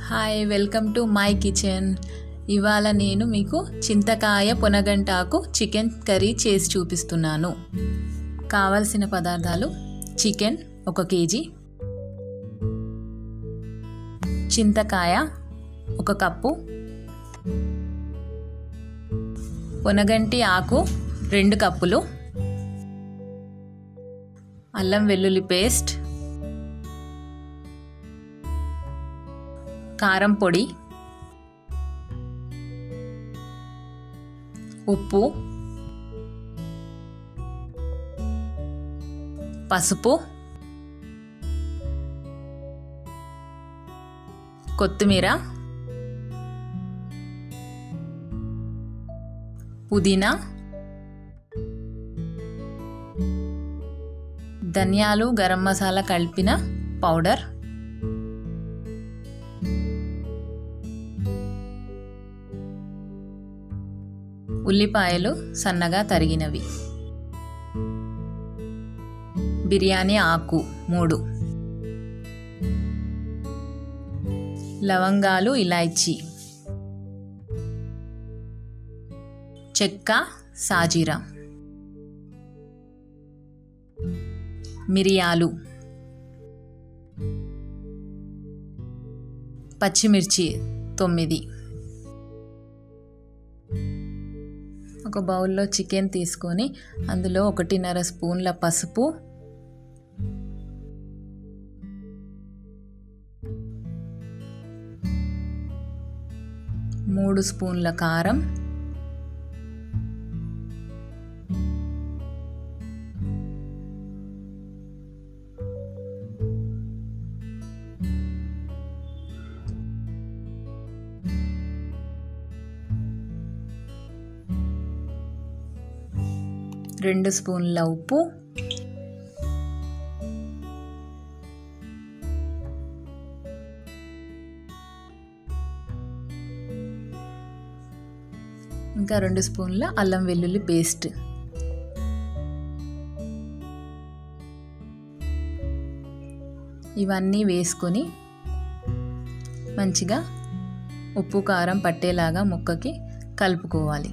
hi welcome to my kitchen ఇవాళ నేను మీకు చింతకాయ పొనగంటాకు చికెన్ కర్రీ చేసి చూపిస్తున్నాను కావలసిన పదార్థాలు చికెన్ ఒక కేజీ చింతకాయ ఒక కప్పు పొనగంటి ఆకు రెండు కప్పులు అల్లం వెల్లుల్లి పేస్ట్ కారం పొడి ఉప్పు పసుపు కొత్తిమీర పుదీనా ధనియాలు గరం మసాలా కలిపిన పౌడర్ ఉల్లిపాయలు సన్నగా తరిగినవి బిర్యానీ ఆకు మూడు లవంగాలు ఇలాయచీ చెక్క సాజీరా మిరియాలు పచ్చిమిర్చి తొమ్మిది ఒక బౌల్లో చికెన్ తీసుకొని అందులో ఒకటిన్నర స్పూన్ల పసుపు మూడు స్పూన్ల కారం రెండు స్పూన్ల ఉప్పు ఇంకా రెండు స్పూన్ల అల్లం వెల్లుల్లి పేస్ట్ ఇవన్నీ వేసుకొని మంచిగా ఉప్పు కారం పట్టేలాగా ముక్కకి కలుపుకోవాలి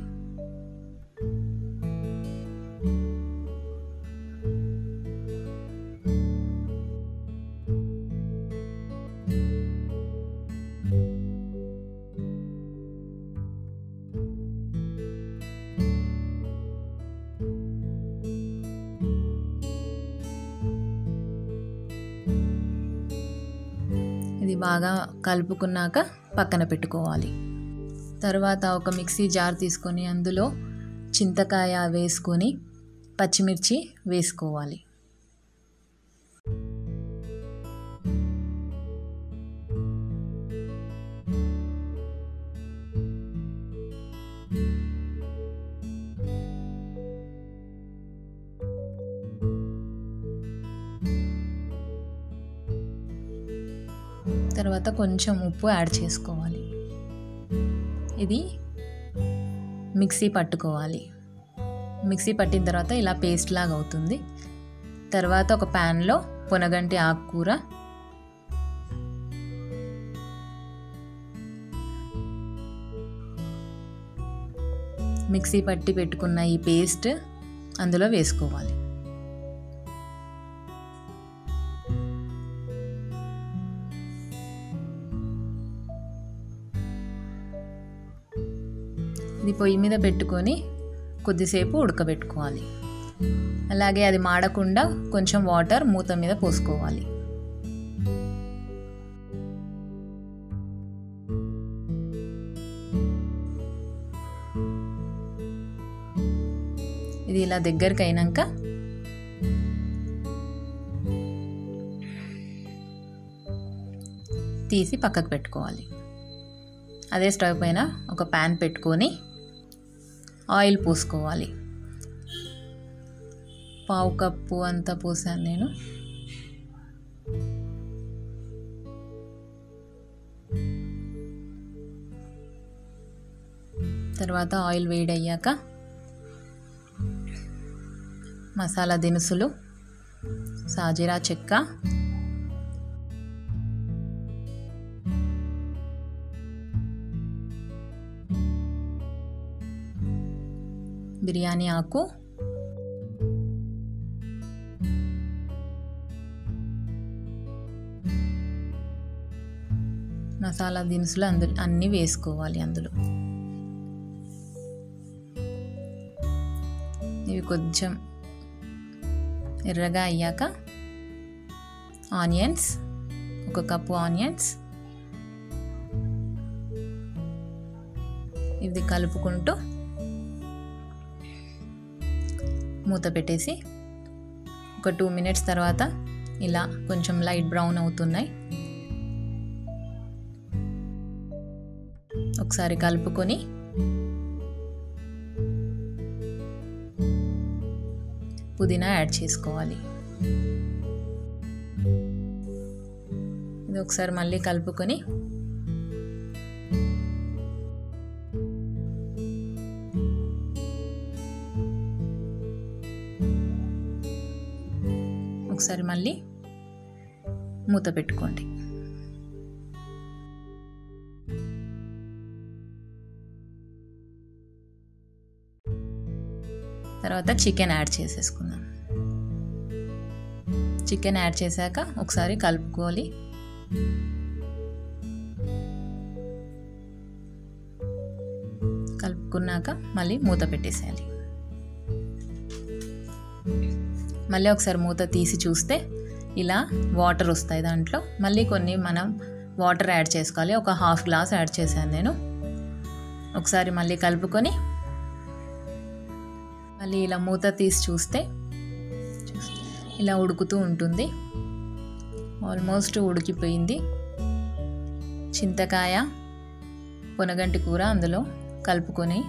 ఇది బాగా కలుపుకున్నాక పక్కన పెట్టుకోవాలి తర్వాత ఒక మిక్సీ జార్ తీసుకొని అందులో చింతకాయ వేసుకొని పచ్చిమిర్చి వేసుకోవాలి తర్వాత కొంచెం ఉప్పు యాడ్ చేసుకోవాలి ఇది మిక్సీ పట్టుకోవాలి మిక్సీ పట్టిన తర్వాత ఇలా పేస్ట్ లాగా అవుతుంది తర్వాత ఒక ప్యాన్లో పొనగంటి ఆకుకూర మిక్సీ పట్టి పెట్టుకున్న ఈ పేస్ట్ అందులో వేసుకోవాలి ఇది పొయ్యి మీద పెట్టుకొని కొద్దిసేపు ఉడకబెట్టుకోవాలి అలాగే అది మాడకుండా కొంచెం వాటర్ మూత మీద పోసుకోవాలి ఇది ఇలా దగ్గరికి అయినాక తీసి పక్కకు పెట్టుకోవాలి అదే స్టవ్ పైన ఒక ప్యాన్ పెట్టుకొని ఆయిల్ పోసుకోవాలి పావు కప్పు అంతా పోసాను నేను తర్వాత ఆయిల్ వేడయ్యాక మసాలా దినుసులు సాజీరా చెక్క బిర్యానీ ఆకు మసాలా దినుసులు అందులో అన్నీ వేసుకోవాలి అందులో ఇవి కొంచెం ఎర్రగా అయ్యాక ఆనియన్స్ ఒక కప్పు ఆనియన్స్ ఇది కలుపుకుంటూ మూత పెట్టేసి ఒక టూ మినిట్స్ తర్వాత ఇలా కొంచెం లైట్ బ్రౌన్ అవుతున్నాయి ఒకసారి కలుపుకొని పుదీనా యాడ్ చేసుకోవాలి ఇది ఒకసారి మళ్ళీ కలుపుకొని ఒకసారి మళ్ళీ మూత పెట్టుకోండి తర్వాత చికెన్ యాడ్ చేసేసుకుందాం చికెన్ యాడ్ చేశాక ఒకసారి కలుపుకోవాలి కలుపుకున్నాక మళ్ళీ మూత పెట్టేసేయాలి మళ్ళీ ఒకసారి మూత తీసి చూస్తే ఇలా వాటర్ వస్తాయి దాంట్లో మళ్ళీ కొన్ని మనం వాటర్ యాడ్ చేసుకోవాలి ఒక హాఫ్ గ్లాస్ యాడ్ చేశాను నేను ఒకసారి మళ్ళీ కలుపుకొని మళ్ళీ ఇలా మూత తీసి చూస్తే ఇలా ఉడుకుతూ ఉంటుంది ఆల్మోస్ట్ ఉడికిపోయింది చింతకాయ పొనగంటి కూర అందులో కలుపుకొని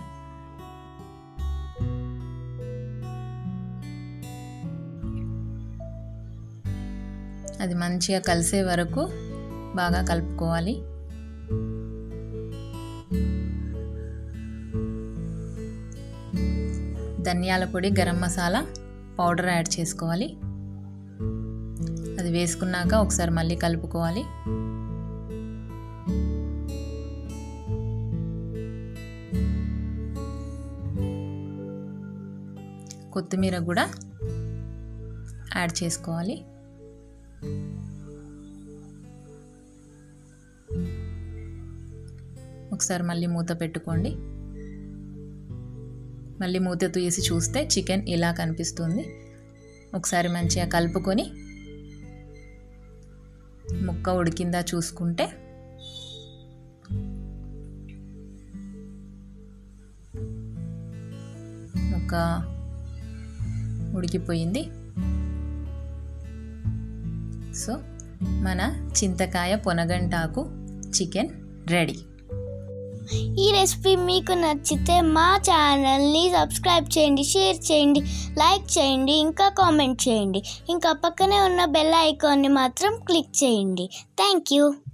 అది మంచిగా కలిసే వరకు బాగా కలుపుకోవాలి ధనియాల పొడి గరం మసాలా పౌడర్ యాడ్ చేసుకోవాలి అది వేసుకున్నాక ఒకసారి మళ్ళీ కలుపుకోవాలి కొత్తిమీర కూడా యాడ్ చేసుకోవాలి ఒకసారి మళ్ళీ మూత పెట్టుకోండి మళ్ళీ మూత తీసి చూస్తే చికెన్ ఇలా కనిపిస్తుంది ఒకసారి మంచిగా కలుపుకొని ముక్క ఉడికిందా చూసుకుంటే ముక్క ఉడికిపోయింది సో మన చింతకాయ పొనగంటాకు చికెన్ రెడీ ఈ రెసిపీ మీకు నచ్చితే మా ఛానల్ని సబ్స్క్రైబ్ చేయండి షేర్ చేయండి లైక్ చేయండి ఇంకా కామెంట్ చేయండి ఇంకా పక్కనే ఉన్న బెల్ ఐకాన్ని మాత్రం క్లిక్ చేయండి థ్యాంక్ యూ